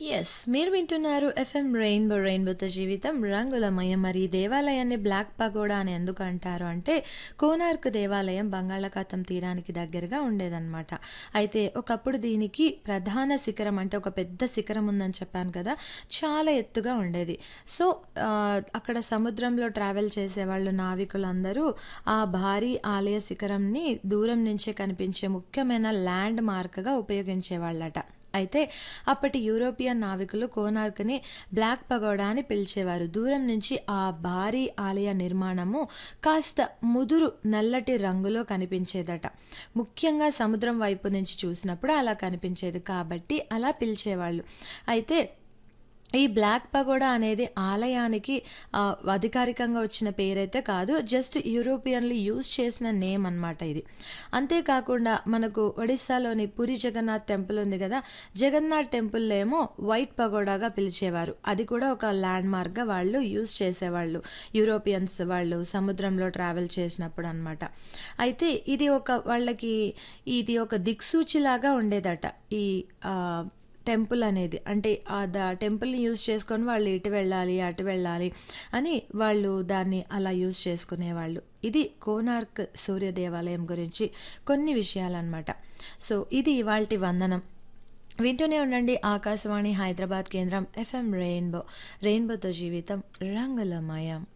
Yes. మీరు వింటున్నారు FM rainbow రెయిన్బోతో జీవితం రంగులమయం. మరి ఈ దేవాలయాన్ని బ్లాక్ పగోడా అని ఎందుకు అంటారు అంటే, కోనార్క్ దేవాలయం బంగాళాఖాతం తీరానికి దగ్గరగా ఉండేదన్నమాట. అయితే ఒకప్పుడు దీనికి ప్రధాన శిఖరం అంటే ఒక పెద్ద శిఖరం ఉందని చెప్పాను కదా! చాలా ఎత్తుగా ఉండేది. సో, ఆహ్, అక్కడ సముద్రంలో ట్రావెల్ చేసేవాళ్ళు నావికులందరూ ఆ భారీ ఆలయ శిఖరంని దూరం నుంచే కనిపించే ముఖ్యమైన ల్యాండ్ మార్క్‌గా ఉపయోగించేవాళ్ళట. అయితే అప్పటి యూరోపియన్ నావికులు కోనార్క్‌ని బ్లాక్ పగోడా అని పిలిచేవారు. దూరం నుంచి ఆ భారీ ఆలయ నిర్మాణము కాస్త ముదురు నల్లటి రంగులో కనిపించేదట. ముఖ్యంగా సముద్రం వైపు నుంచి చూసినప్పుడు అలా కనిపించేది కాబట్టి అలా పిలిచేవాళ్ళు. అయితే ఈ బ్లాక్ పగోడా అనేది ఆలయానికి ఆహ్, అధికారికంగా వచ్చిన పేరైతే కాదు. జస్ట్ యూరోపియన్‌లు యూజ్ చేసిన నేమ్ అన్నమాట ఇది. అంతేకాకుండా మనకు ఒడిస్సాలోని పూరి జగన్నాథ్ టెంపుల్ ఉంది గదా! జగన్నాథ్ టెంపుల్‌నేమో వైట్ పగోడాగా పిలిచేవారు. అది కూడా ఒక ల్యాండ్ మార్క్‌గా వాళ్ళు యూజ్ చేసేవాళ్ళు. యూరోపియన్స్ వాళ్ళు సముద్రంలో ట్రావెల్ చేసినప్పుడు అన్నమాట. అయితే ఇది ఒక వాళ్ళకి ఇది ఒక దిక్సూచిలాగా ఉండేదట. ఈ ఆహ్, టెంపుల్ అనేది. అంటే ఆహ్, ద టెంపుల్‌ని యూజ్ చేసుకొని వాళ్ళు ఇటు వెళ్ళాలి, అటు వెళ్ళాలి అని వాళ్ళు దాన్ని అలా యూజ్ చేసుకునేవాళ్ళు. ఇది కోనార్క్ సూర్య దేవాలయం గురించి కొన్ని విషయాలన్నమాట. సో, ఇది ఇవాల్టి వందనం. వింటూనే ఉండండి ఆకాశవాణి హైదరాబాద్ కేంద్రం ఎఫ్ఎం రెయిన్బో. రెయిన్బోతో జీవితం రంగులమయం.